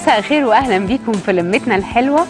مساء الخير واهلا بيكم في لمتنا الحلوه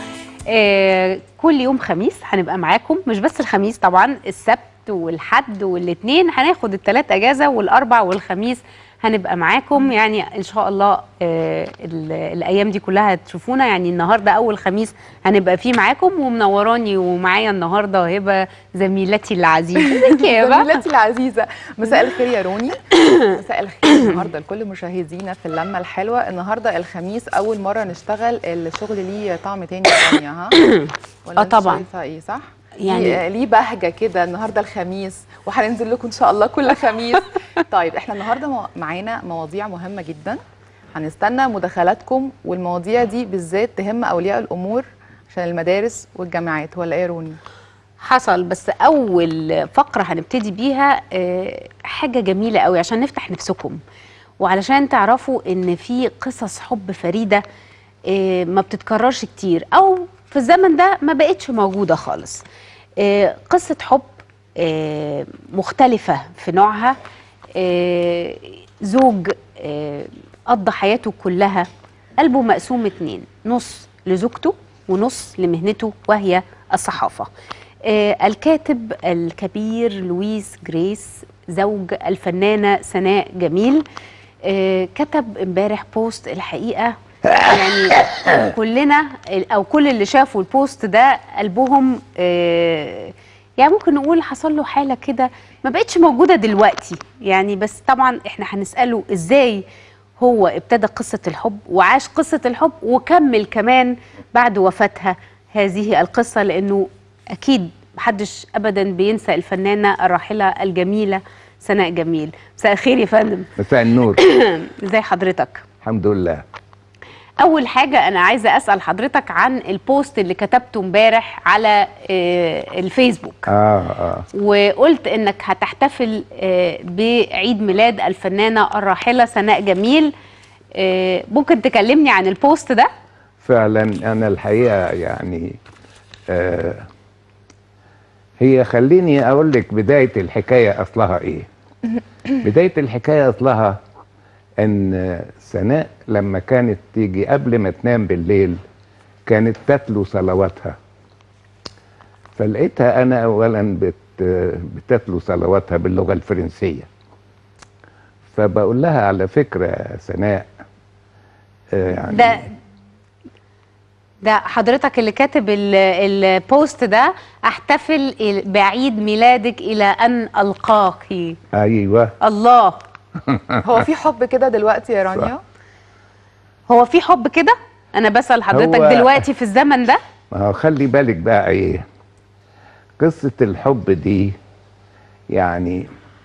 آه كل يوم خميس هنبقى معاكم مش بس الخميس طبعا السبت والحد والاثنين هناخد الثلاث اجازه والاربع والخميس هنبقى معاكم يعني ان شاء الله آه ال- الايام دي كلها هتشوفونا يعني النهارده اول خميس هنبقى فيه معاكم ومنوراني ومعايا النهارده هبه زميلتي العزيزه ازيك يا هبه زميلتي العزيزه مساء الخير يا روني مساء الخير النهارده لكل مشاهدينا في اللمه الحلوه النهارده الخميس اول مره نشتغل الشغل ليه طعم تاني يا رانيا ها ولا آه أنت طبعاً. شايفة ايه صح يعني- ليه, ليه بهجه كده النهارده الخميس وهننزل لكم ان شاء الله كل خميس طيب احنا النهارده مو- معانا مواضيع مهمه جدا هنستنى مداخلاتكم والمواضيع دي بالذات تهم اولياء الامور عشان المدارس والجامعات ولا ايه يا روني حصل بس اول فقره هنبتدي بيها آه، حاجه جميله قوي عشان نفتح نفسكم وعلشان تعرفوا ان في قصص حب فريده آه، ما بتتكررش كتير او في الزمن ده ما بقتش موجوده خالص آه، قصه حب آه، مختلفه في نوعها آه، زوج آه، قضى حياته كلها قلبه مقسوم اتنين نص لزوجته ونص لمهنته وهي الصحافة آه، الكاتب الكبير لويس جريس زوج الفنانة سناء جميل آه، كتب امبارح بوست الحقيقة يعني كلنا او كل اللي شافوا البوست ده قلبهم آه، يعني ممكن نقول حصل له حاله كده ما بقتش موجوده دلوقتي يعني بس طبعا احنا هنساله ازاي هو ابتدى قصه الحب وعاش قصه الحب وكمل كمان بعد وفاتها هذه القصه لانه اكيد محدش ابدا بينسى الفنانه الراحله الجميله سناء جميل مساء الخير يا فندم مساء النور ازي حضرتك الحمد لله اول حاجه انا عايزه اسال حضرتك عن البوست اللي كتبته امبارح على آه، الفيسبوك اه اه وقلت انك هتحتفل آه، بعيد ميلاد الفنانه الراحله سناء جميل آه، ممكن تكلمني عن البوست ده فعلا انا الحقيقه يعني آه هي خليني اقول لك بدايه الحكايه اصلها ايه بدايه الحكايه اصلها ان سناء لما كانت تيجي قبل ما تنام بالليل كانت تتلو صلواتها فلقيتها انا اولا بت بتتلو صلواتها باللغه الفرنسيه فبقول لها على فكره يا سناء آه، يعني ده ده حضرتك اللي كاتب ال- البوست ده احتفل بعيد ميلادك الى ان القاك ايوه الله هو في حب كده دلوقتي يا رانيا هو في حب كده انا بسال حضرتك هو- دلوقتي في الزمن ده ما هو خلي بالك بقى ايه قصة الحب دي يعني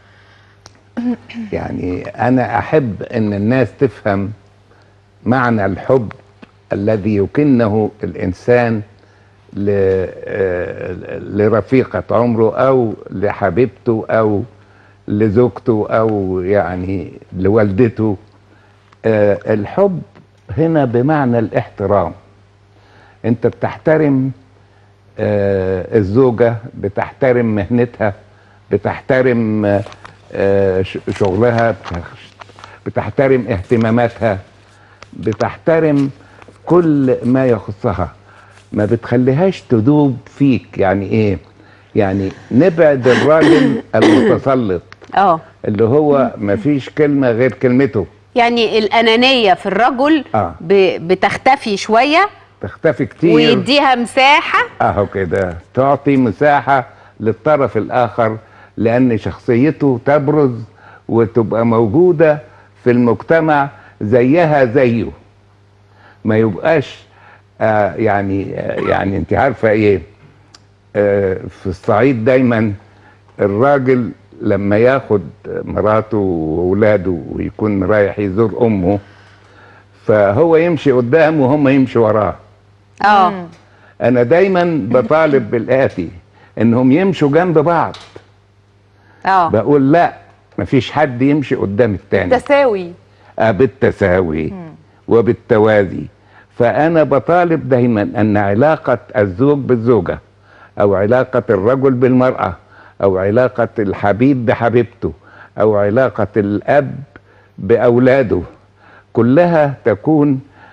يعني انا احب ان الناس تفهم معنى الحب الذي يكنه الانسان ل- آه، لرفيقة عمره او لحبيبته او لزوجته او يعني لوالدته آه، الحب هنا بمعنى الاحترام انت بتحترم آه، الزوجة بتحترم مهنتها بتحترم آه، آه، ش- شغلها بتخ- بتحترم اهتماماتها بتحترم كل ما يخصها ما بتخليهاش تدوب فيك يعني ايه يعني نبعد الراجل المتسلط اه اللي هو مفيش كلمة غير كلمته يعني الانانيه في الرجل آه. ب- بتختفي شويه تختفي كتير ويديها مساحه اهو كده تعطي مساحة للطرف الآخر لأن شخصيته تبرز وتبقى موجودة في المجتمع زيها زيه ما يبقاش آه يعني آه يعني انت عارفة ايه آه في الصعيد دايما الراجل لما ياخد مراته وولاده ويكون رايح يزور امه فهو يمشي قدام وهم يمشوا وراه اه انا دايما بطالب بالاتي انهم يمشوا جنب بعض اه بقول لا مفيش حد يمشي قدام التاني تساوي آه، بالتساوي وبالتوازي فانا بطالب دايما ان علاقه الزوج بالزوجه او علاقه الرجل بالمراه او علاقه الحبيب بحبيبته او علاقه الاب باولاده كلها تكون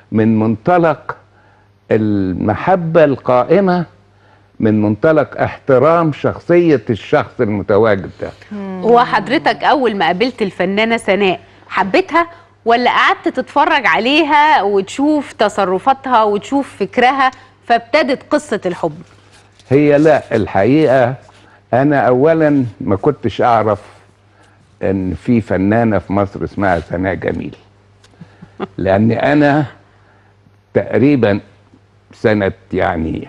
من منطلق المحبة القائمة من منطلق احترام شخصية الشخص المتواجد ده هو حضرتك اول ما قابلت الفنانه سناء حبيتها ولا قعدت تتفرج عليها وتشوف تصرفاتها وتشوف فكرها فابتدت قصه الحب هي لا الحقيقة أنا أولا ما كنتش أعرف إن في فنانة في مصر اسمها سناء جميل لأن أنا تقريبا سنة يعني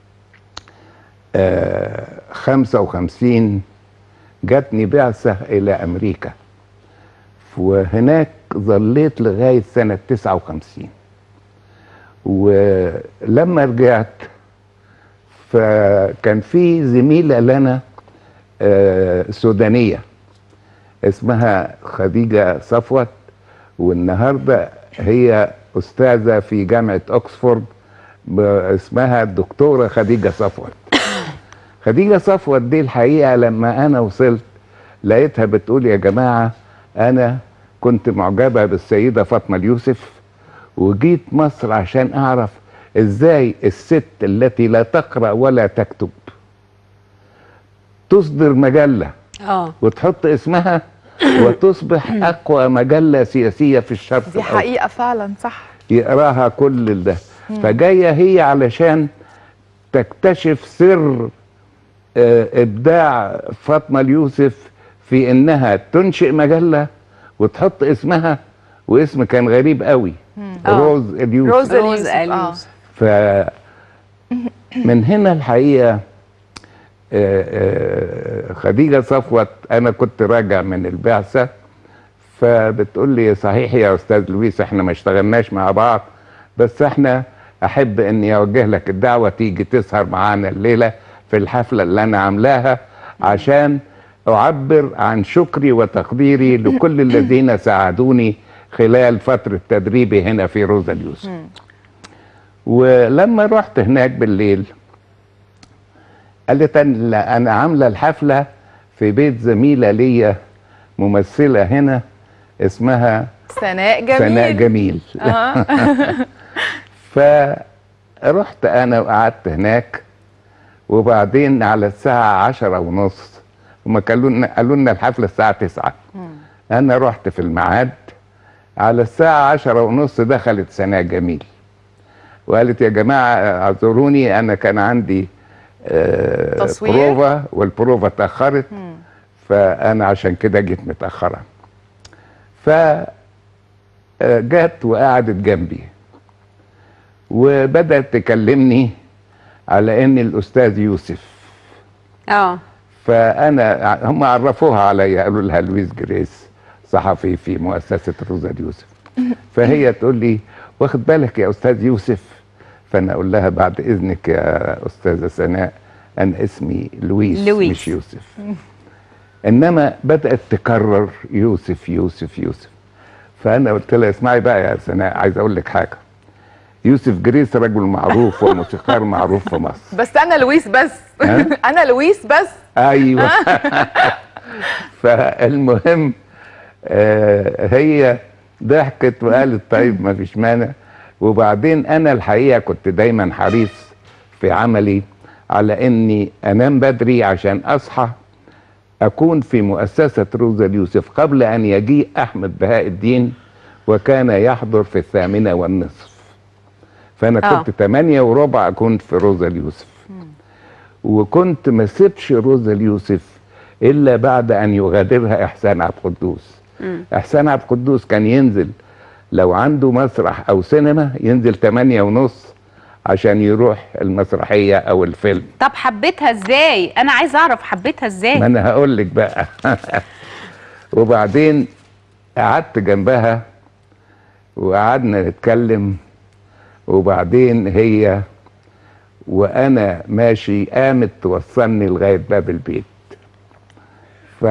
آه خمسة وخمسين جاتني بعثة إلى أمريكا وهناك ظليت لغاية سنة تسعة وخمسين ولما رجعت فكان في زميلة لنا آه، سودانية اسمها خديجة صفوت والنهاردة هي أستاذة في جامعة أكسفورد ب- اسمها الدكتورة خديجة صفوت خديجة صفوت دي الحقيقة لما أنا وصلت لقيتها بتقول يا جماعة أنا كنت معجبة بالسيدة فاطمة اليوسف وجيت مصر عشان أعرف إزاي الست التي لا تقرأ ولا تكتب تصدر مجلة اه وتحط اسمها وتصبح أقوى مجلة سياسية في الشرق دي الأوسط. حقيقه فعلا صح يقراها كل ده فجايه هي علشان تكتشف سر آه، ابداع فاطمه اليوسف في انها تنشئ مجله وتحط اسمها واسم كان غريب قوي آه. روز اليوسف روز روز اليوسف اه اليوسف. ف من هنا الحقيقه آه، آه، خديجه صفوت انا كنت راجع من البعثه فبتقول لي صحيح يا استاذ لويس احنا ما اشتغلناش مع بعض بس احنا احب اني اوجه لك الدعوه تيجي تسهر معانا الليله في الحفله اللي انا عاملاها عشان اعبر عن شكري وتقديري لكل الذين ساعدوني خلال فتره تدريبي هنا في روزا اليوسف ولما رحت هناك بالليل قالت أنا- لا، انا عامله الحفله في بيت زميله ليا ممثله هنا اسمها سناء جميل سناء جميل اه فرحت انا وقعدت هناك وبعدين على الساعة عشرة ونص هما قالوا لنا قالوا لنا الحفلة الساعة تسعة أنا رحت في الميعاد على الساعة عشرة ونص دخلت سناء جميل وقالت يا جماعة اعذروني أنا كان عندي آه تصوير؟ بروفا والبروفا اتأخرت فأنا عشان كده جيت متأخرة ف آه، جت وقعدت جنبي وبدأت تكلمني على ان الاستاذ يوسف اه فانا هم عرفوها عليا قالوا لها لويس جريس صحفي في مؤسسه روزا يوسف فهي تقول لي واخد بالك يا استاذ يوسف فانا اقول لها بعد اذنك يا استاذه سناء انا اسمي لويس, لويس. مش يوسف انما بدات تكرر يوسف يوسف يوسف فانا قلت لها اسمعي بقى يا سناء عايز اقول لك حاجه يوسف جريس رجل معروف وموسيقار معروف في مصر بس انا لويس بس ها؟ انا لويس بس ايوه فالمهم آه هي ضحكت وقالت طيب ما فيش مانع وبعدين انا الحقيقه كنت دايما حريص في عملي على اني انام بدري عشان اصحى اكون في مؤسسه روزا اليوسف قبل ان يجيء احمد بهاء الدين وكان يحضر في الثامنه والنصف فانا آه. كنت ثمانية وربع اكون في روزا اليوسف وكنت ما سيبش روزا اليوسف الا بعد ان يغادرها احسان عبد القدوس احسان عبد القدوس كان ينزل لو عنده مسرح او سينما ينزل 8 ونص عشان يروح المسرحيه او الفيلم طب حبيتها ازاي انا عايزه اعرف حبيتها ما ازاي انا هقول لك بقى وبعدين قعدت جنبها وقعدنا نتكلم وبعدين هي وانا ماشي قامت توصلني لغايه باب البيت ف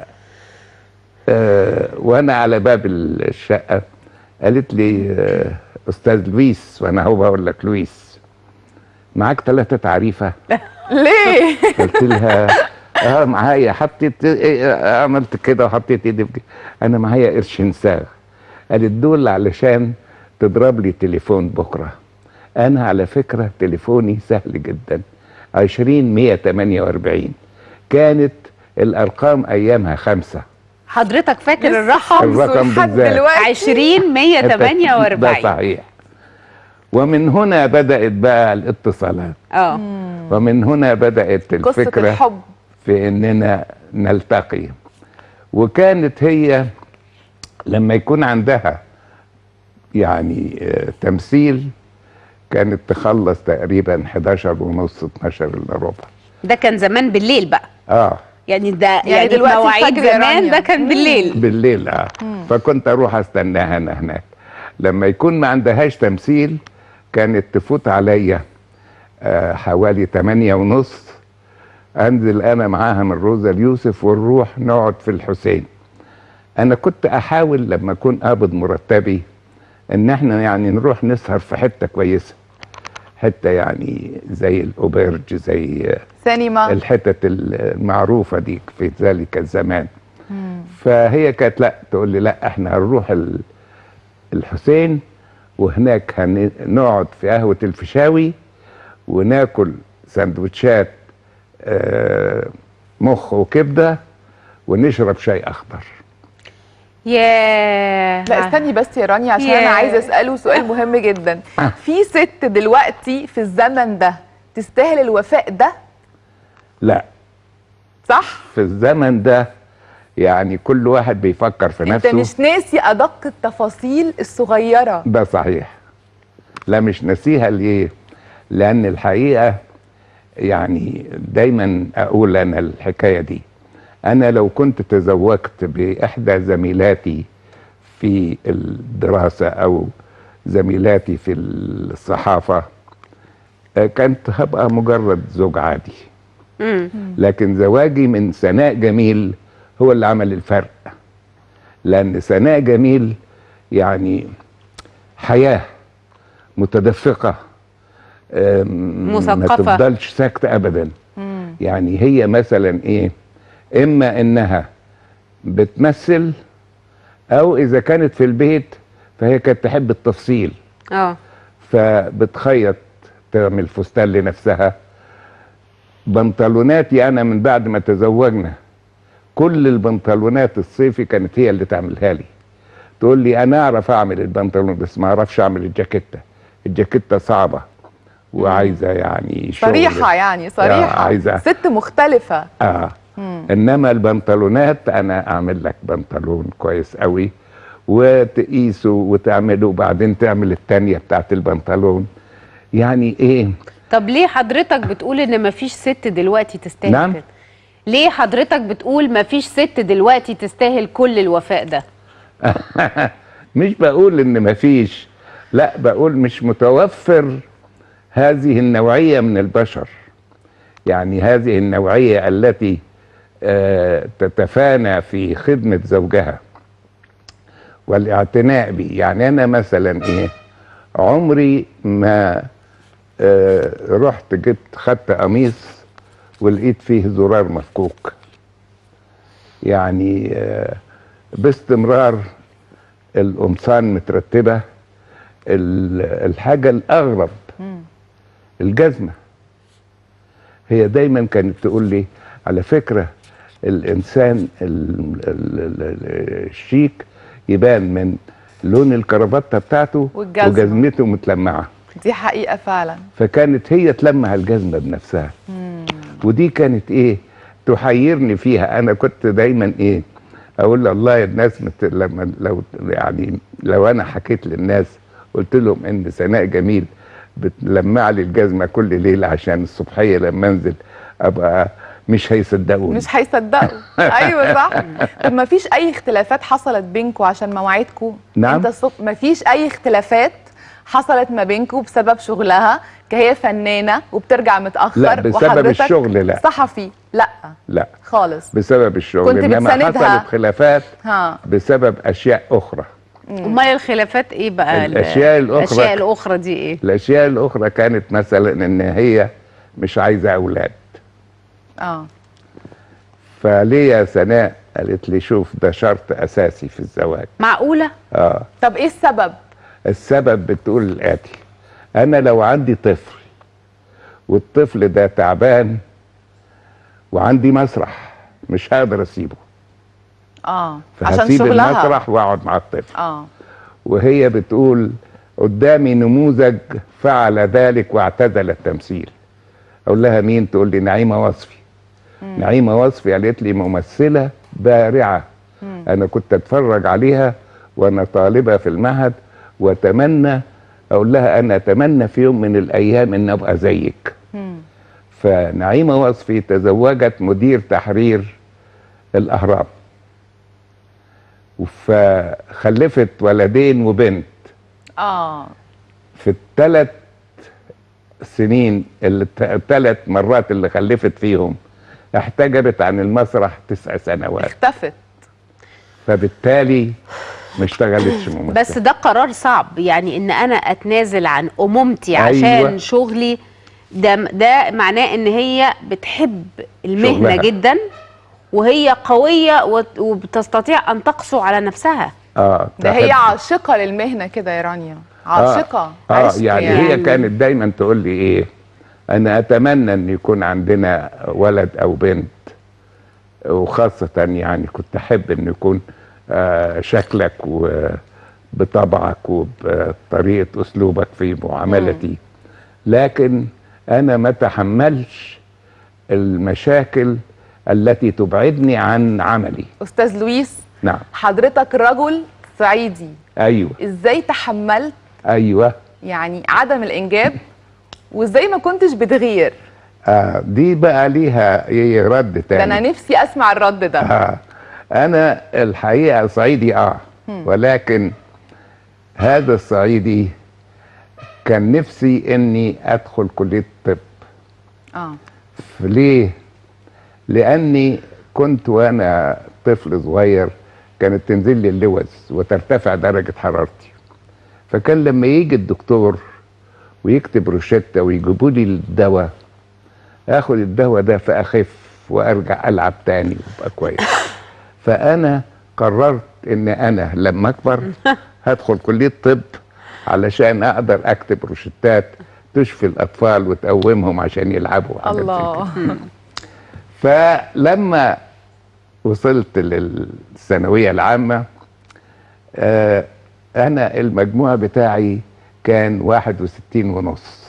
آه وانا على باب الشقه قالت لي آه استاذ لويس وانا هو بقول لك لويس معاك ثلاثه تعريفه ليه قلت لها اه معايا حطيت إيه، عملت كده وحطيت ايدي في جيبي. انا معايا قرشين ساغ قالت دول علشان تضرب لي تليفون بكره انا على فكره تليفوني سهل جدا 20 148 كانت الارقام ايامها خمسه حضرتك فاكر لسه الرقم الرقم لحد بالذات. دلوقتي 20 ده 148 صحيح ومن هنا بدات بقى الاتصالات اه ومن هنا بدات قصه الفكره الحب في اننا نلتقي وكانت هي لما يكون عندها يعني آه، تمثيل كانت تخلص تقريبا 11 ونص 12 الا ربع ده كان زمان بالليل بقى اه يعني ده يعني, يعني دلوقتي مواعيد الفجر يا زمان رانيا. ده كان مم. بالليل بالليل اه فكنت اروح استناها انا هناك لما يكون ما عندهاش تمثيل كانت تفوت عليا آه حوالي 8 ونص انزل انا معاها من روزا اليوسف ونروح نقعد في الحسين انا كنت احاول لما اكون قابض مرتبي ان احنا يعني نروح نسهر في حته كويسه حته يعني زي الاوبرج زي آه، سينما الحتت المعروفه دي في ذلك الزمان فهي كانت لا تقول لي لا احنا هنروح ال- الحسين وهناك هنقعد في قهوه الفيشاوي وناكل سندوتشات آه، مخ وكبده ونشرب شاي اخضر ياه لا استني بس يا رانيا عشان ياه. انا عايزه اساله سؤال مهم جدا آه. في ست دلوقتي في الزمن ده تستاهل الوفاء ده لا صح في الزمن ده يعني كل واحد بيفكر في انت نفسه مش ناسي ادق التفاصيل الصغيره ده صحيح لا مش نسيها ليه لان الحقيقه يعني دايما اقول انا الحكايه دي انا لو كنت تزوجت باحدى زميلاتي في الدراسه او زميلاتي في الصحافه آه، كنت هبقى مجرد زوج عادي مم. لكن زواجي من سناء جميل هو اللي عمل الفرق لان سناء جميل يعني حياه متدفقه أم، ما مثقفة. تفضلش ساكته ابدا يعني هي مثلا ايه اما انها بتمثل او اذا كانت في البيت فهي كانت تحب التفصيل اه فبتخيط تعمل فستان لنفسها بنطلوناتي انا من بعد ما تزوجنا كل البنطلونات الصيفي كانت هي اللي تعملها لي تقول لي انا اعرف اعمل البنطلون بس ما اعرفش اعمل الجاكيته الجاكيته صعبه وعايزه يعني شغل صريحه يعني صريحه عايزة. ست مختلفه اه انما البنطلونات انا اعمل لك بنطلون كويس قوي وتقيسه وتعمله وبعدين تعمل التانية بتاعت البنطلون يعني ايه طب ليه حضرتك بتقول ان مفيش ست دلوقتي تستاهل نعم. كده ليه حضرتك بتقول مفيش ست دلوقتي تستاهل كل الوفاء ده مش بقول ان مفيش لا بقول مش متوفر هذه النوعية من البشر يعني هذه النوعية التي آه، تتفانى في خدمة زوجها والاعتناء به يعني أنا مثلا إيه عمري ما آه، رحت جبت خدت قميص ولقيت فيه زرار مفكوك يعني آه، باستمرار القمصان مترتبة ال- الحاجة الأغرب الجزمة هي دايما كانت تقول لي على فكرة الإنسان ال- ال- ال- الشيك يبان من لون الكرافتة بتاعته والجزمة. وجزمته متلمعة دي حقيقه فعلا فكانت هي تلمع الجزمة بنفسها ودي كانت ايه تحيرني فيها انا كنت دايما ايه اقول الله الناس مت... لما لو يعني لو انا حكيت للناس قلت لهم ان سناء جميل بتلمع لي الجزمه كل ليله عشان الصبحيه لما انزل ابقى مش هيصدقوني مش هيصدقوا ايوه صح طب ما فيش اي اختلافات حصلت بينكم عشان مواعيدكم نعم. انت الصبح ما فيش اي اختلافات حصلت ما بينكم بسبب شغلها كهي فنانه وبترجع متاخر لا، بسبب وحضرتك الشغل لا. صحفي لا لا خالص بسبب الشغل كنت انما بتساندها. حصلت خلافات ها بسبب اشياء اخرى امال الخلافات ايه بقى ال- الأشياء الأخرى- الاشياء الاخرى دي ايه الاشياء الاخرى كانت مثلا ان هي مش عايزه اولاد اه فليه يا سناء قالت لي شوف ده شرط اساسي في الزواج معقوله اه طب ايه السبب السبب بتقول الآتي أنا لو عندي طفل والطفل ده تعبان وعندي مسرح مش هقدر أسيبه اه عشان فهسيب شغلها المسرح وأقعد مع الطفل اه وهي بتقول قدامي نموذج فعل ذلك واعتزل التمثيل اقول لها مين تقول لي نعيمه وصفي نعيمه وصفي قالت لي ممثله بارعه انا كنت اتفرج عليها وانا طالبه في المعهد واتمنى اقول لها انا اتمنى في يوم من الايام ان ابقى زيك مم. فنعيمه وصفي تزوجت مدير تحرير الاهرام فخلفت ولدين وبنت اه في الثلاث سنين الثلاث مرات اللي خلفت فيهم احتجبت عن المسرح تسع سنوات اختفت فبالتالي ما اشتغلتش ممثله بس ده قرار صعب يعني ان انا اتنازل عن امومتي عشان أيوة. شغلي ده ده معناه ان هي بتحب المهنه شغلها. جدا وهي قويه وت- وبتستطيع ان تقسو على نفسها اه ده هي تحب- عاشقه للمهنه كده يا رانيا عاشقه اه, آه عشق يعني, هي كانت دايما تقول لي ايه انا اتمنى ان يكون عندنا ولد او بنت وخاصة يعني كنت احب ان يكون آه شكلك وبطبعك وبطريقة اسلوبك في معاملتي لكن انا ما تحملش المشاكل التي تبعدني عن عملي استاذ لويس نعم حضرتك رجل صعيدي ايوه ازاي تحملت ايوه يعني عدم الانجاب وازاي ما كنتش بتغير آه دي بقى ليها إيه رد ده تاني انا نفسي اسمع الرد ده آه انا الحقيقه صعيدي اه ولكن هذا الصعيدي كان نفسي اني ادخل كليه الطب اه ليه لاني كنت وانا طفل صغير كانت تنزل لي اللوز وترتفع درجه حرارتي فكان لما يجي الدكتور ويكتب روشته ويجيبوا لي الدواء اخد الدواء ده فاخف وارجع العب تاني وابقى كويس فانا قررت ان انا لما اكبر هدخل كليه طب علشان اقدر اكتب روشتات تشفي الاطفال وتقومهم عشان يلعبوا وحاجات زي كده. الله فلما وصلت للثانوية العامة آه أنا المجموع بتاعي كان واحد وستين ونص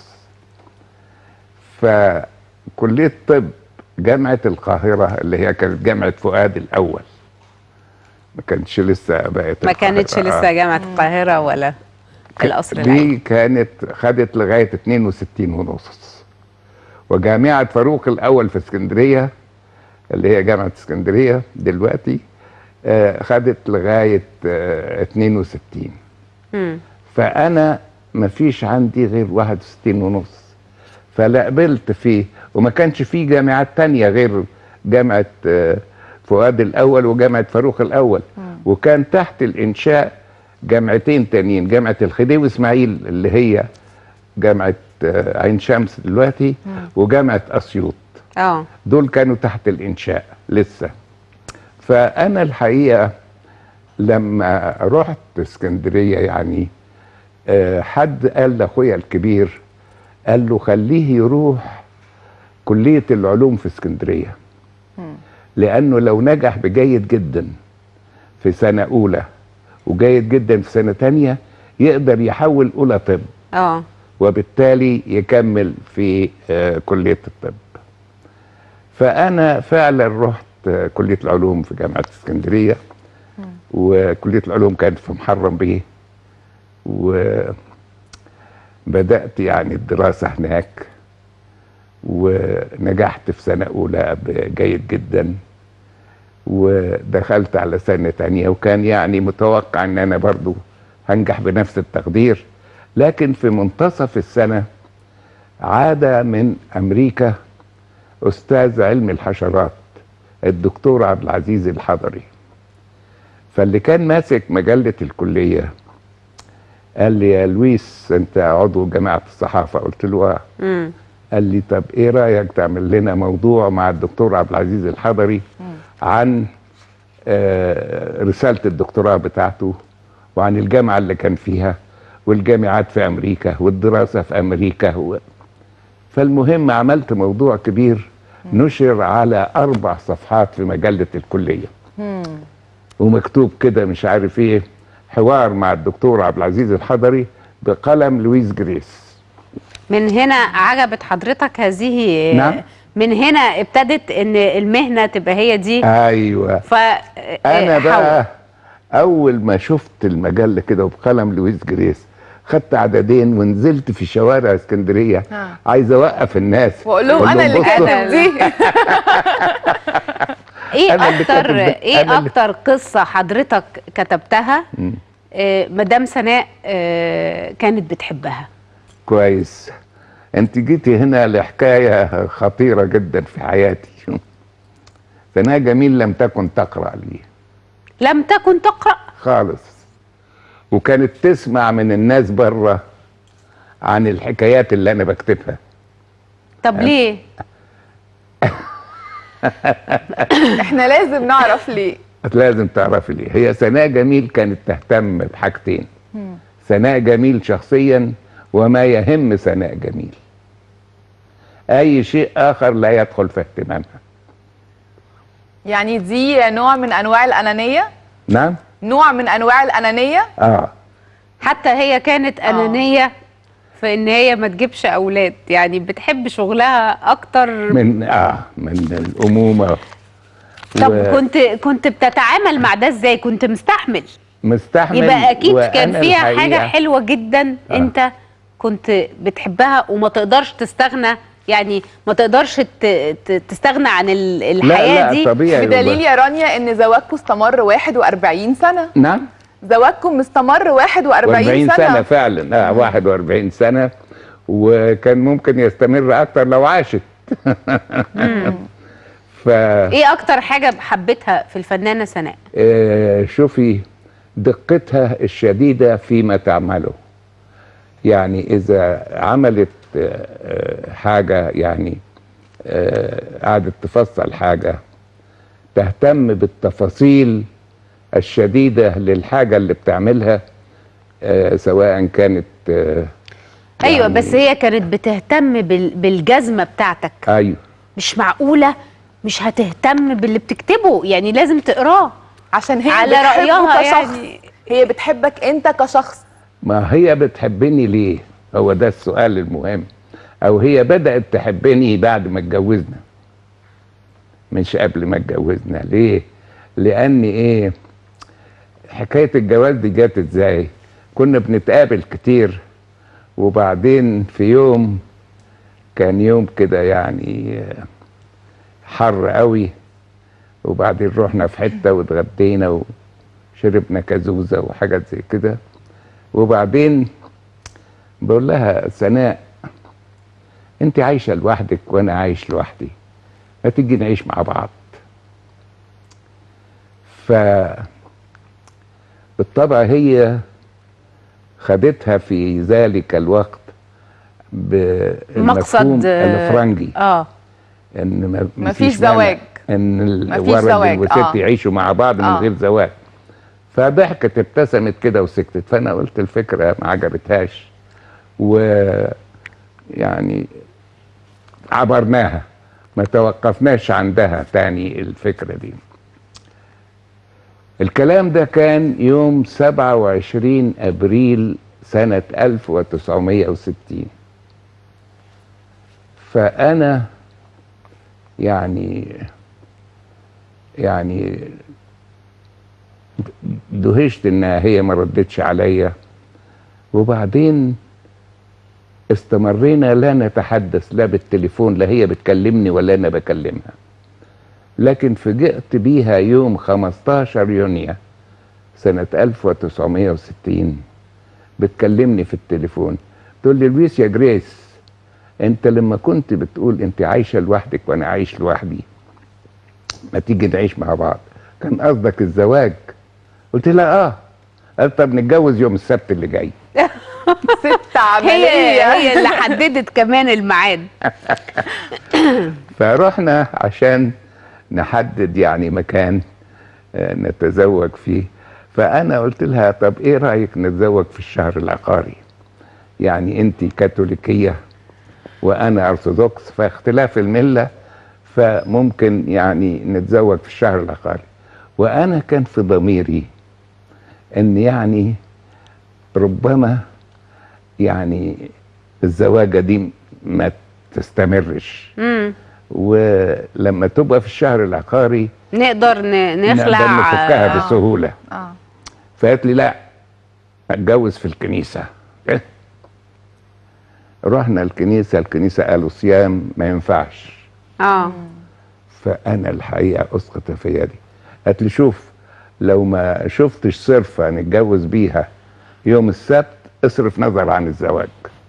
فكلية طب جامعة القاهرة اللي هي كانت جامعة فؤاد الأول ما كانتش لسه بقت ما القاهرة. كانتش لسه آه. جامعه القاهره ولا القصر العيني دي كانت خدت لغايه 62 ونص وجامعه فاروق الاول في اسكندريه اللي هي جامعه اسكندريه دلوقتي آه، خدت لغايه آه، 62 مم. فانا ما فيش عندي غير 61 ونص فلا قبلت فيه وما كانش فيه جامعات تانية غير جامعة آه، فؤاد الأول وجامعة فاروق الأول وكان تحت الإنشاء جامعتين تانيين جامعة الخديوي إسماعيل اللي هي جامعة آه، عين شمس دلوقتي وجامعة أسيوط اه دول كانوا تحت الإنشاء لسه فأنا الحقيقة لما رحت اسكندرية يعني آه، حد قال لأخويا الكبير قال له خليه يروح كلية العلوم في اسكندرية لأنه لو نجح بجيد جدا في سنة أولى وجيد جدا في سنة تانية يقدر يحول أولى طب اه وبالتالي يكمل في آه، كلية الطب فأنا فعلا رحت آه، كلية العلوم في جامعة اسكندرية وكلية العلوم كانت في محرم بيه وبدأت يعني الدراسة هناك ونجحت في سنة أولى جيد جدا ودخلت على سنة تانية وكان يعني متوقع ان انا برضو هنجح بنفس التقدير لكن في منتصف السنة عاد من امريكا استاذ علم الحشرات الدكتور عبد العزيز الحضري فاللي كان ماسك مجلة الكلية قال لي يا لويس انت عضو جماعة الصحافة قلت له اه مم. قال لي طب ايه رايك تعمل لنا موضوع مع الدكتور عبد العزيز الحضري عن آه، رساله الدكتوراه بتاعته وعن الجامعه اللي كان فيها والجامعات في امريكا والدراسه في امريكا و... فالمهم عملت موضوع كبير نشر على اربع صفحات في مجله الكليه ومكتوب كده مش عارف ايه حوار مع الدكتور عبد العزيز الحضري بقلم لويس جريس من هنا عجبت حضرتك هذه نعم. من هنا ابتدت ان المهنه تبقى هي دي ايوه ف انا حول. بقى اول ما شفت المجله كده وبقلم لويس جريس خدت عددين ونزلت في شوارع اسكندريه ها. عايز اوقف الناس واقول لهم أقول انا اللي بصوا، كاتب دي ايه أنا اللي اكتر كاتب ده. ايه أنا اللي- اكتر قصه حضرتك كتبتها مم. آه، مدام سناء آه، كانت بتحبها كويس انت جيتي هنا لحكايه خطيره جدا في حياتي سناء جميل لم تكن تقرا لي لم تكن تقرا خالص وكانت تسمع من الناس بره عن الحكايات اللي انا بكتبها طب ليه احنا لازم نعرف ليه لازم تعرفي ليه هي سناء جميل كانت تهتم بحاجتين سناء جميل شخصيا وما يهم سناء جميل اي شيء اخر لا يدخل في اهتمامها يعني دي نوع من انواع الانانيه نعم نوع من انواع الانانيه اه حتى هي كانت انانيه في ان هي ما تجيبش اولاد يعني بتحب شغلها اكتر من اه من الامومه طب و- كنت كنت بتتعامل مع ده ازاي كنت مستحمل مستحمل يبقى اكيد كان وأنا فيها الحقيقة حاجه حلوه جدا آه. انت كنت بتحبها وما تقدرش تستغنى يعني ما تقدرش ت- ت- تستغنى عن ال- الحياه لا لا دي طبيعي بدليل يا رانيا ان زواجكم استمر 41 سنه نعم زواجكم مستمر 41 41 سنه, سنة فعلا اه 41 سنة وكان ممكن يستمر أكتر لو عاشت ف ايه اكتر حاجه حبيتها في الفنانه سناء آه، شوفي دقتها الشديدة فيما تعمله يعني إذا عملت آه، آه، حاجة يعني آه، قعدت تفصل حاجة تهتم بالتفاصيل الشديدة للحاجة اللي بتعملها آه، سواء كانت آه، ايوه يعني- بس هي كانت بتهتم بال- بالجزمه بتاعتك أيوه مش معقوله مش هتهتم باللي بتكتبه يعني لازم تقراه عشان هي على بتحبه رأيها كشخص يعني. هي بتحبك انت كشخص ما هي بتحبني ليه هو ده السؤال المهم او هي بدأت تحبني بعد ما اتجوزنا مش قبل ما اتجوزنا ليه لان ايه حكاية الجواز دي جت ازاي كنا بنتقابل كتير وبعدين في يوم كان يوم كده يعني آه، حر قوي وبعدين رحنا في حتة واتغدينا وشربنا كازوزة وحاجات زي كده وبعدين بقول لها سناء انت عايشه لوحدك وانا عايش لوحدي ما تيجي نعيش مع بعض ف بالطبع هي خدتها في ذلك الوقت بالمفهوم مقصد آه، الفرنجي اه ان ما مفيش مانع زواج. ان مفيش الولد زواج، والست آه. يعيشوا مع بعض من آه. غير زواج فضحكت ابتسمت كده وسكتت فانا قلت الفكره ما عجبتهاش و يعني عبرناها ما توقفناش عندها تاني الفكره دي الكلام ده كان يوم 27 ابريل سنه 1960 فانا يعني يعني دهشت انها هي ما ردتش عليا وبعدين استمرينا لا نتحدث لا بالتليفون لا هي بتكلمني ولا انا بكلمها لكن فجئت بيها يوم 15 يونيو سنة 1960 بتكلمني في التليفون تقول لي لويس يا جريس انت لما كنت بتقول انت عايشة لوحدك وانا عايش لوحدي ما تيجي نعيش مع بعض كان قصدك الزواج قلت لها اه قالت طب نتجوز يوم السبت اللي جاي ست هي عمليه هي اللي حددت كمان الميعاد فرحنا عشان نحدد يعني مكان آه، نتزوج فيه فانا قلت لها طب ايه رايك نتزوج في الشهر العقاري يعني انت كاثوليكيه وانا ارثوذكس فاختلاف المله فممكن يعني نتزوج في الشهر العقاري وانا كان في ضميري ان يعني ربما يعني الزواجه دي ما تستمرش مم. ولما تبقى في الشهر العقاري نقدر ن- نقدر نخلع نفكها آه. بسهوله اه فقالت لي لا اتجوز في الكنيسه إيه؟ رحنا الكنيسه الكنيسه قالوا صيام ما ينفعش اه فانا الحقيقه اسقط في يدي قالت لي شوف لو ما شفتش صرفه نتجوز بيها يوم السبت اصرف نظر عن الزواج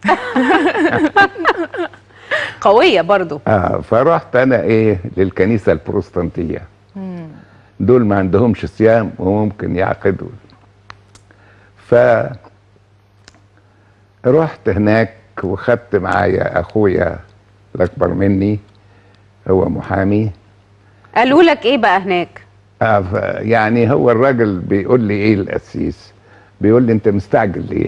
قويه برضو اه فرحت انا ايه للكنيسه البروتستانتيه دول ما عندهمش صيام وممكن يعقدوا ف رحت هناك وخدت معايا اخويا الاكبر مني هو محامي قالوا لك ايه بقى هناك آه ف- يعني هو الراجل بيقول لي ايه القسيس بيقول لي انت مستعجل ليه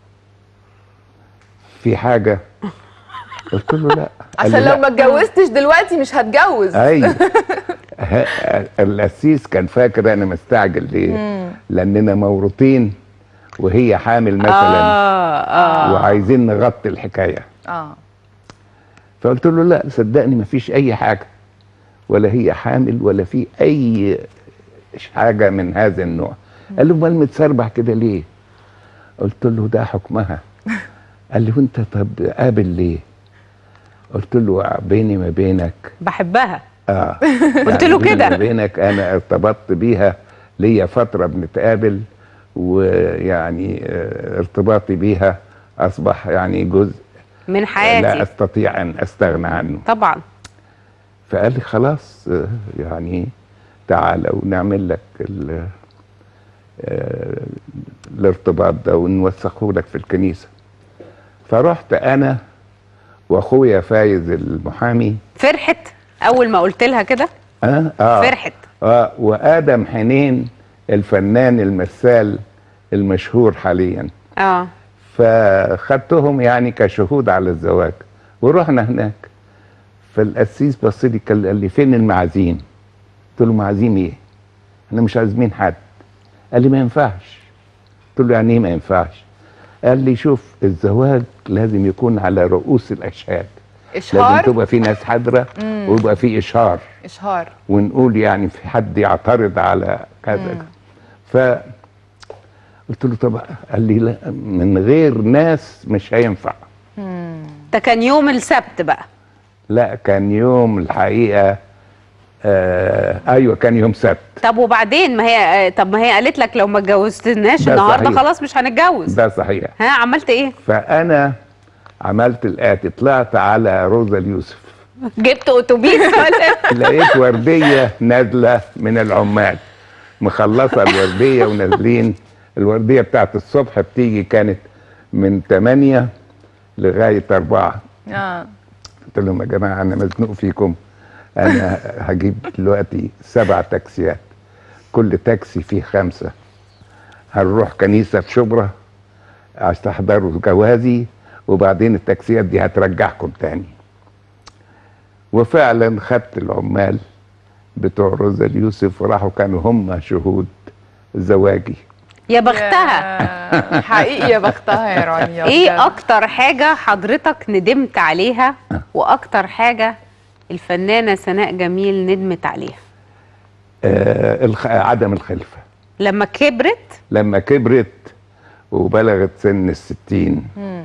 في حاجه قلت له لا قال لي عشان لا. لو ما اتجوزتش دلوقتي مش هتجوز ايوه ه- القسيس كان فاكر انا مستعجل ليه لاننا موروثين وهي حامل مثلا اه اه وعايزين نغطي الحكايه اه فقلت له لا صدقني مفيش اي حاجه ولا هي حامل ولا في اي حاجه من هذا النوع قال له امال متسربح كده ليه قلت له ده حكمها قال لي وانت طب قابل ليه قلت له بيني ما بينك بحبها اه قلت يعني له بيني كده. وبينك انا ارتبطت بيها ليا فتره بنتقابل ويعني آه، ارتباطي بيها اصبح يعني جزء من لا حياتي استطيع ان استغنى عنه طبعا فقال لي خلاص آه، يعني تعالى ونعمل لك ال- آه، الارتباط ده ونوثقه لك في الكنيسه فرحت انا واخويا فايز المحامي فرحت اول ما قلت لها كده اه اه فرحت اه وادم حنين الفنان المثال المشهور حاليا اه فخدتهم يعني كشهود على الزواج ورحنا هناك فالقسيس بص لي قال قال لي فين المعازيم؟ قلت له معازيم ايه؟ احنا مش عازمين حد قال لي ما ينفعش قلت له يعني ايه ما ينفعش؟ قال لي شوف الزواج لازم يكون على رؤوس الاشهاد لازم اشهار تبقى في ناس حاضره ويبقى في اشهار اشهار ونقول يعني في حد يعترض على كذا ف قلت له طب قال لي لا من غير ناس مش هينفع ده كان يوم السبت بقى لا كان يوم الحقيقه آه ايوه كان يوم سبت طب وبعدين ما هي آه، طب ما هي قالت لك لو ما اتجوزتناش ده النهارده صحيح. خلاص مش هنتجوز ده صحيح ها عملت ايه فانا عملت الاتي طلعت على روزا اليوسف جبت اتوبيس ولا لقيت ورديه نازله من العمال مخلصه الورديه ونازلين الورديه بتاعت الصبح بتيجي كانت من 8 لغايه 4 اه قلت لهم يا جماعه انا مزنوق فيكم انا هجيب دلوقتي سبع تاكسيات كل تاكسي فيه خمسه هنروح كنيسه في شبرا عشان تحضروا جوازي وبعدين التاكسيات دي هترجعكم تاني وفعلا خدت العمال بتوع روزا اليوسف وراحوا كانوا هم شهود زواجي يا بختها يا- حقيقي يا بختها يا رانيا ايه بجد. اكتر حاجه حضرتك ندمت عليها واكتر حاجه الفنانه سناء جميل ندمت عليها آه الخ... عدم الخلفه لما كبرت لما كبرت وبلغت سن الستين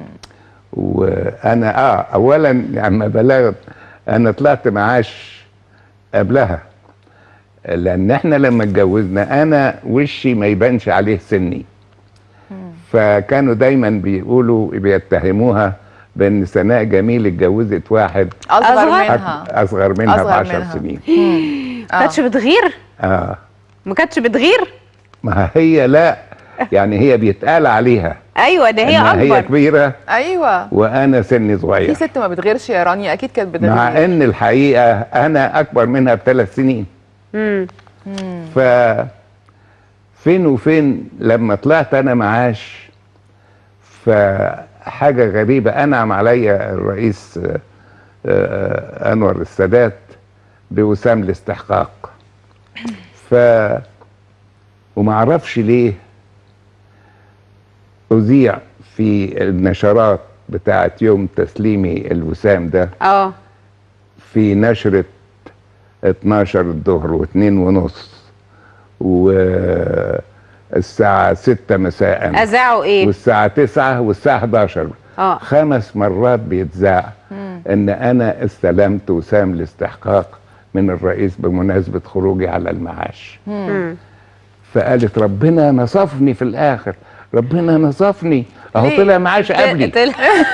وانا اه اولا لما بلغت انا طلعت معاش قبلها لان احنا لما اتجوزنا انا وشي ما يبانش عليه سني فكانوا دايما بيقولوا بيتهموها بان سناء جميل اتجوزت واحد اصغر أصغر؟ منها أك- اصغر منها أصغر بعشر منها. سنين ما كانتش بتغير اه ما كانتش بتغير ما هي لا يعني هي بيتقال عليها ايوه ده هي إنها هي اكبر كبيره ايوه وانا سني في صغير ست ما بتغيرش يا رانيا اكيد كانت بتغير مع ان الحقيقه انا اكبر منها بثلاث سنين مم. ف فين وفين لما طلعت انا معاش فحاجه غريبه انعم عليا الرئيس آه، آه، انور السادات بوسام الاستحقاق ف وما اعرفش ليه اذيع في النشرات بتاعت يوم تسليمي الوسام ده اه في نشرة 12 الظهر واثنين ونص والساعة 6 مساء اذاعوا ايه والساعة 9 والساعة 11 اه خمس مرات بيتذاع ان انا استلمت وسام الاستحقاق من الرئيس بمناسبة خروجي على المعاش مم. فقالت ربنا نصفني في الاخر ربنا نصفني اهو ليه؟ طلع معاش قبلي طلع-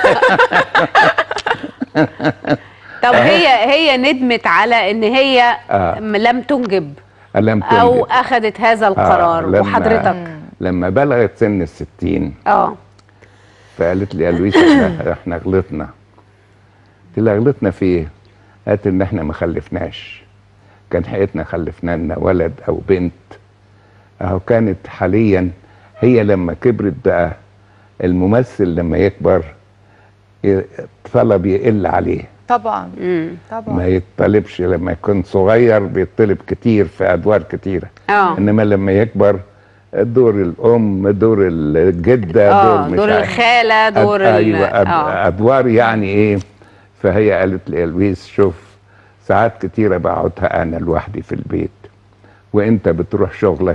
طب هي هي ندمت على ان هي آه. م- لم تنجب ألم او تنجب. اخذت هذا القرار لما- وحضرتك لما بلغت سن الستين اه فقالت لي يا لويس احنا, احنا غلطنا قلت لها غلطنا في ايه؟ قالت ان احنا ما خلفناش كان حقيقتنا خلفنا لنا ولد او بنت اهو كانت حاليا هي لما كبرت بقى الممثل لما يكبر ي- طلب يقل عليه طبعا مم. طبعا ما يطلبش لما يكون صغير بيطلب كتير في ادوار كتيره اه انما لما يكبر دور الام دور الجده اه دور مش دور عارف- الخاله أد- دور ال- ايوه أد... اه ادوار يعني ايه فهي قالت لي يا لويس شوف ساعات كتيره بقعدها انا لوحدي في البيت وانت بتروح شغلك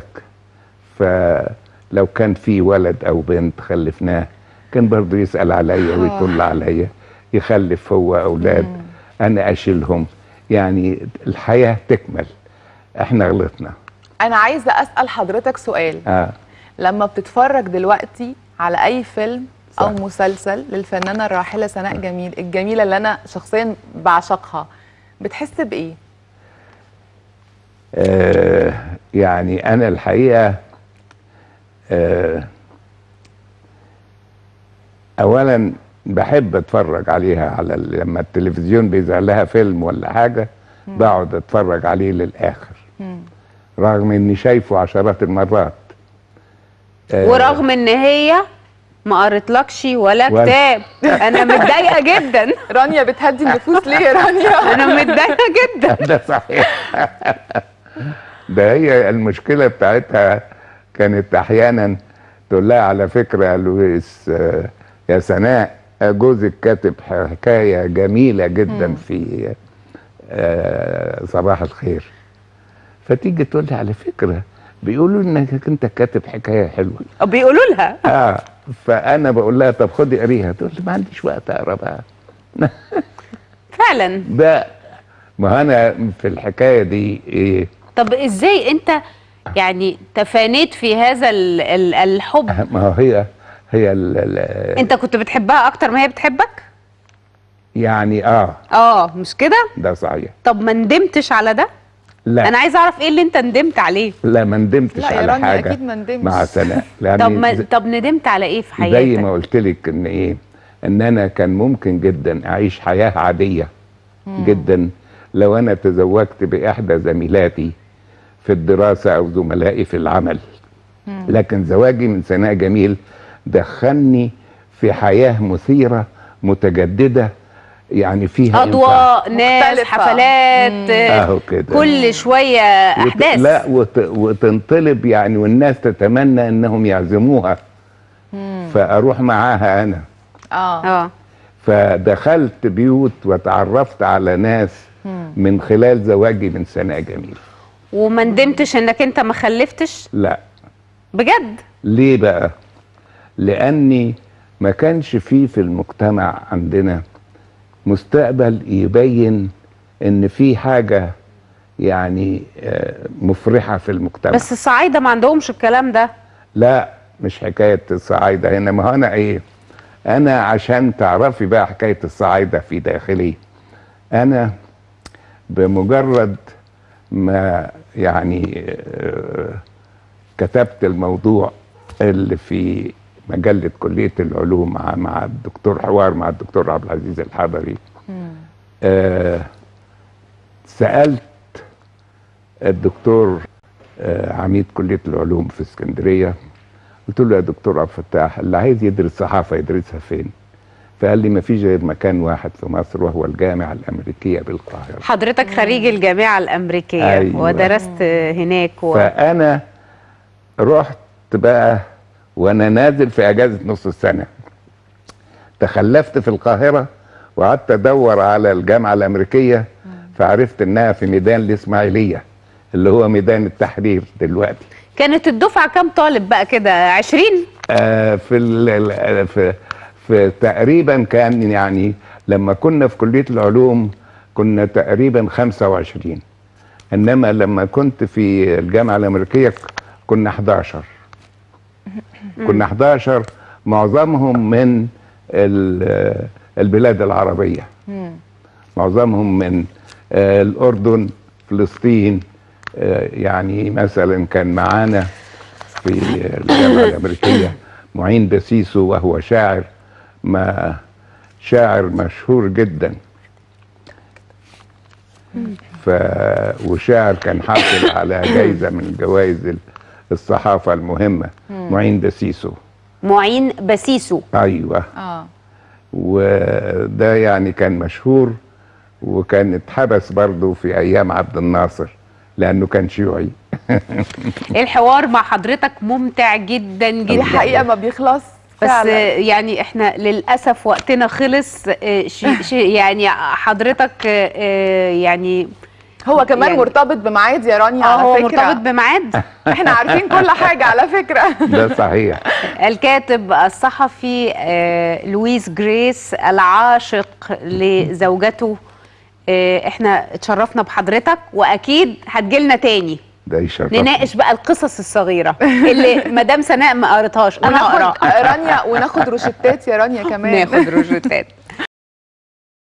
فلو كان في ولد او بنت خلفناه كان برضه يسال عليا آه. ويطل عليا يخلف هو اولاد انا اشيلهم يعني الحياه تكمل احنا غلطنا انا عايزه اسال حضرتك سؤال اه لما بتتفرج دلوقتي على اي فيلم او صح. مسلسل للفنانه الراحله سناء جميل الجميله اللي انا شخصيا بعشقها بتحس بايه آه يعني انا الحقيقه آه اولا بحب اتفرج عليها على ال- لما التلفزيون بيذاع لها فيلم ولا حاجه بقعد اتفرج عليه للاخر رغم اني شايفه عشرات المرات آه، ورغم ان هي ما قريتلكش ولا ولا- كتاب انا متضايقه جدا رانيا بتهدي النفوس ليه يا رانيا انا متضايقه جدا ده صحيح ده هي المشكلة بتاعتها كانت أحيانا تقول لها على فكرة يا لويس آه، يا سناء آه، جوزك كاتب حكاية جميلة جدا في آه، صباح الخير فتيجي تقول لي على فكرة بيقولوا انك انت كاتب حكاية حلوة بيقولوا لها اه فانا بقول لها طب خدي قريها تقول لي ما عنديش وقت اقرا بقى فعلا ده ما انا في الحكايه دي ايه طب ازاي انت يعني تفانيت في هذا ال- ال- الحب ما هو هي هي ال ال انت كنت بتحبها اكتر ما هي بتحبك يعني اه اه مش كده ده صحيح طب ما ندمتش على ده لا انا عايزه اعرف ايه اللي انت ندمت عليه لا ما ندمتش لا يا على رانيا حاجه أكيد ما ندمتش. مع سناء يعني طب ما زي- طب ندمت على ايه في زي حياتك ما قلت لك ان ايه ان انا كان ممكن جدا اعيش حياه عاديه جدا لو انا تزوجت باحدى زميلاتي في الدراسه او زملائي في العمل لكن زواجي من سناء جميل دخلني في حياه مثيره متجدده يعني فيها إنفاق. اضواء ناس مختلفة. حفلات اهو كده كل شويه وت- احداث لا وت... وتنطلب يعني والناس تتمنى انهم يعزموها فاروح معاها انا اه اه فدخلت بيوت وتعرفت على ناس من خلال زواجي من سناء جميل وما ندمتش انك انت ما خلفتش لا بجد ليه بقى لاني ما كانش فيه في المجتمع عندنا مستقبل يبين ان في حاجه يعني آه، مفرحه في المجتمع بس الصعايده ما عندهمش الكلام ده لا مش حكاية الصعايدة هنا ما هو أنا إيه أنا عشان تعرفي بقى حكاية الصعايدة في داخلي أنا بمجرد ما يعني آه، كتبت الموضوع اللي في مجلة كلية العلوم مع مع الدكتور حوار مع الدكتور عبد العزيز الحضري آه سألت الدكتور آه، عميد كليه العلوم في اسكندريه قلت له يا دكتور عبد الفتاح اللي عايز يدرس صحافه يدرسها فين؟ فقال لي ما فيش غير مكان واحد في مصر وهو الجامعه الامريكيه بالقاهره حضرتك خريج الجامعه الامريكيه أيوة. ودرست هناك و... فانا رحت بقى وانا نازل في اجازه نص السنه تخلفت في القاهره وقعدت ادور على الجامعه الامريكيه فعرفت انها في ميدان الاسماعيليه اللي هو ميدان التحرير دلوقتي كانت الدفعه كام طالب بقى كده 20 آه في ال- ال- في في تقريبا كان يعني لما كنا في كليه العلوم كنا تقريبا 25 انما لما كنت في الجامعه الامريكيه كنا 11 كنا 11 معظمهم من ال- البلاد العربيه معظمهم من آه، الاردن فلسطين آه، يعني مثلا كان معانا في الجامعه الامريكيه معين بسيسو وهو شاعر ما شاعر مشهور جدا ف وشاعر كان حاصل على جايزه من جوائز الصحافه المهمه معين بسيسو معين بسيسو ايوه اه وده يعني كان مشهور وكان اتحبس برضه في ايام عبد الناصر لانه كان شيوعي الحوار مع حضرتك ممتع جدا دي جدا حقيقه ما بيخلص بس فعلا. يعني احنا للاسف وقتنا خلص آه، شي شي يعني حضرتك آه، آه، يعني هو كمان يعني- مرتبط بميعاد يا رانيا اه على هو فكره مرتبط بميعاد احنا عارفين كل حاجه على فكره ده صحيح الكاتب الصحفي آه، لويس جريس العاشق لزوجته آه، احنا اتشرفنا بحضرتك واكيد هتجيلنا تاني ده يشرف نناقش بقى القصص الصغيره اللي مدام سناء ما قريتهاش انا وناخد اقرا رانيا وناخد روشتات يا رانيا كمان ناخد روجيتات